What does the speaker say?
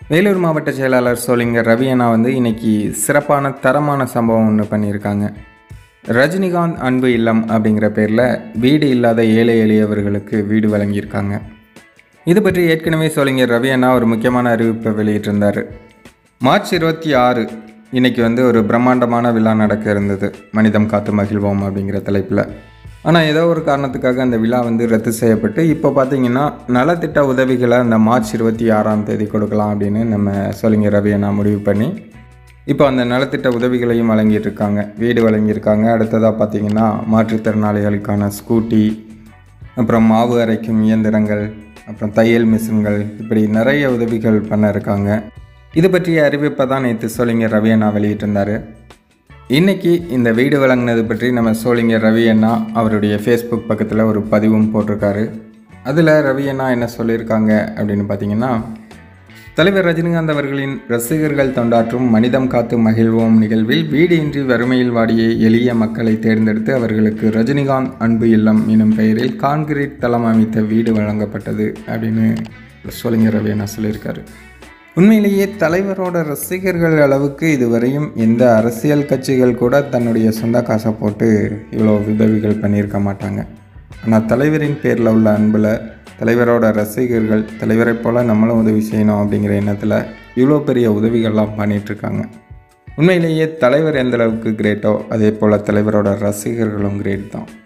வேலூர் மாவட்ட செயலாளர் சோளிங்கர் ரவி அண்ணா வந்து இன்னைக்கு சிறப்பான தரமான சம்பவம் ஒன்று பண்ணியிருக்காங்க ரஜினிகாந்த் அன்பு இல்லம் அப்படிங்கிற பேரில் வீடு இல்லாத ஏழை எளியவர்களுக்கு வீடு வழங்கியிருக்காங்க இது பற்றி ஏற்கனவே சோளிங்கர் ரவி அண்ணா ஒரு முக்கியமான அறிவிப்பை வெளியிட்டிருந்தார் மார்ச் இருபத்தி ஆறு இன்னைக்கு வந்து ஒரு பிரம்மாண்டமான விழா நடக்க இருந்தது மனிதம் காத்து மகிழ்வோம் அப்படிங்கிற தலைப்பில் ஆனால் ஏதோ ஒரு காரணத்துக்காக அந்த விழா வந்து ரத்து செய்யப்பட்டு இப்போ பார்த்தீங்கன்னா நலத்திட்ட உதவிகளை அந்த மார்ச் இருபத்தி ஆறாம் தேதி கொடுக்கலாம் அப்படின்னு நம்ம சோளிங்கர் ரவி அண்ணா முடிவு பண்ணி இப்போ அந்த நலத்திட்ட உதவிகளையும் வழங்கிட்டு இருக்காங்க வீடு வழங்கியிருக்காங்க அடுத்ததாக பார்த்தீங்கன்னா மாற்றுத்திறனாளிகளுக்கான ஸ்கூட்டி அப்புறம் மாவு அரைக்கும் இயந்திரங்கள் அப்புறம் தையல் மிஷின்கள் இப்படி நிறைய உதவிகள் பண்ண இருக்காங்க இது பற்றிய அறிவிப்பை தான் நேற்று சோளிங்கர் ரவி அண்ணா வெளியிட்டிருந்தார் இன்னைக்கு இந்த வீடு வழங்கினது பற்றி நம்ம சோளிங்கர் ரவி அண்ணா அவருடைய ஃபேஸ்புக் பக்கத்தில் ஒரு பதிவும் போட்டிருக்காரு அதில் ரவி அண்ணா என்ன சொல்லியிருக்காங்க அப்படின்னு பார்த்தீங்கன்னா தலைவர் ரஜினிகாந்த் அவர்களின் ரசிகர்கள் தொண்டாற்றும் மனிதம் காத்து மகிழ்வோம் நிகழ்வில் வீடு இன்றி வறுமையில் வாடிய எளிய மக்களை தேர்ந்தெடுத்து அவர்களுக்கு ரஜினிகாந்த் அன்பு இல்லம் எனும் பெயரில் கான்கிரீட் தளம் அமைத்த வீடு வழங்கப்பட்டது அப்படின்னு சோளிங்கர் ரவி அண்ணா சொல்லியிருக்காரு உண்மையிலேயே தலைவரோட ரசிகர்கள் அளவுக்கு இதுவரையும் எந்த அரசியல் கட்சிகள் கூட தன்னுடைய சொந்த காசை போட்டு இவ்வளோ உதவிகள் பண்ணியிருக்க மாட்டாங்க ஆனால் தலைவரின் பேரில் உள்ள அன்பில் தலைவரோட ரசிகர்கள் தலைவரைப் போல் நம்மளும் உதவி செய்யணும் அப்படிங்கிற எண்ணத்தில் இவ்வளோ பெரிய உதவிகள்லாம் பண்ணிகிட்ருக்காங்க உண்மையிலேயே தலைவர் எந்த அளவுக்கு கிரேட்டோ அதே போல் தலைவரோட ரசிகர்களும் கிரேட் தான்